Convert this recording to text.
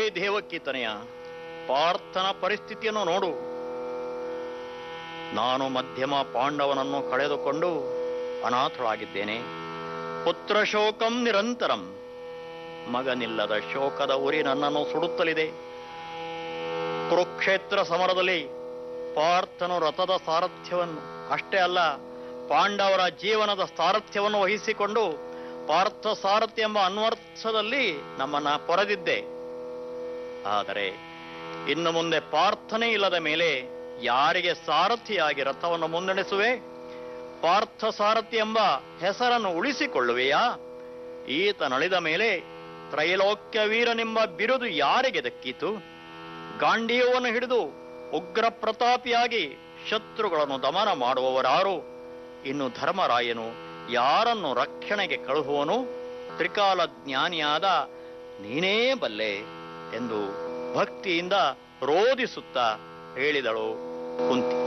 ದೇವಕ್ಕಿ ತನೆಯ ಪಾರ್ಥನ ಪರಿಸ್ಥಿತಿಯನ್ನು ನೋಡು ನಾನು ಮಧ್ಯಮ ಪಾಂಡವನನ್ನು ಕಳೆದುಕೊಂಡು ಅನಾಥಳಾಗಿದ್ದೇನೆ ಪುತ್ರ ಶೋಕಂ ನಿರಂತರಂ ಮಗನಿಲ್ಲದ ಶೋಕದ ಉರಿ ನನ್ನನ್ನು ಸುಡುತ್ತಲಿದೆ ಕುರುಕ್ಷೇತ್ರ ಸಮರದಲ್ಲಿ ಪಾರ್ಥನು ರಥದ ಸಾರಥ್ಯವನ್ನು ಅಷ್ಟೇ ಅಲ್ಲ ಪಾಂಡವರ ಜೀವನದ ಸಾರಥ್ಯವನ್ನು ವಹಿಸಿಕೊಂಡು ಪಾರ್ಥ ಸಾರಥ್ಯ ಎಂಬ ಅನ್ವರ್ಥದಲ್ಲಿ ನಮ್ಮನ್ನ ಪೊರೆದಿದ್ದೆ ಆದರೆ ಇನ್ನು ಮುಂದೆ ಪಾರ್ಥನೆ ಇಲ್ಲದ ಮೇಲೆ ಯಾರಿಗೆ ಸಾರಥಿಯಾಗಿ ರಥವನ್ನು ಮುನ್ನಡೆಸುವೆ ಪಾರ್ಥ ಸಾರಥಿ ಎಂಬ ಹೆಸರನ್ನು ಉಳಿಸಿಕೊಳ್ಳುವೆಯಾ ಈತ ನಳಿದ ಮೇಲೆ ತ್ರೈಲೋಕ್ಯ ವೀರನೆಂಬ ಬಿರುದು ಯಾರಿಗೆ ದಕ್ಕೀತು ಗಾಂಡೀವವನ್ನು ಹಿಡಿದು ಉಗ್ರ ಪ್ರತಾಪಿಯಾಗಿ ಶತ್ರುಗಳನ್ನು ದಮನ ಮಾಡುವವರಾರು ಇನ್ನು ಧರ್ಮರಾಯನು ಯಾರನ್ನು ರಕ್ಷಣೆಗೆ ಕಳುಹುವನು ತ್ರಿಕಾಲ ಜ್ಞಾನಿಯಾದ ನೀನೇ ಬಲ್ಲೆ ಎಂದು ಭಕ್ತಿಯಿಂದ ರೋಧಿಸುತ್ತಾ ಹೇಳಿದಳು ಕುಂತಿ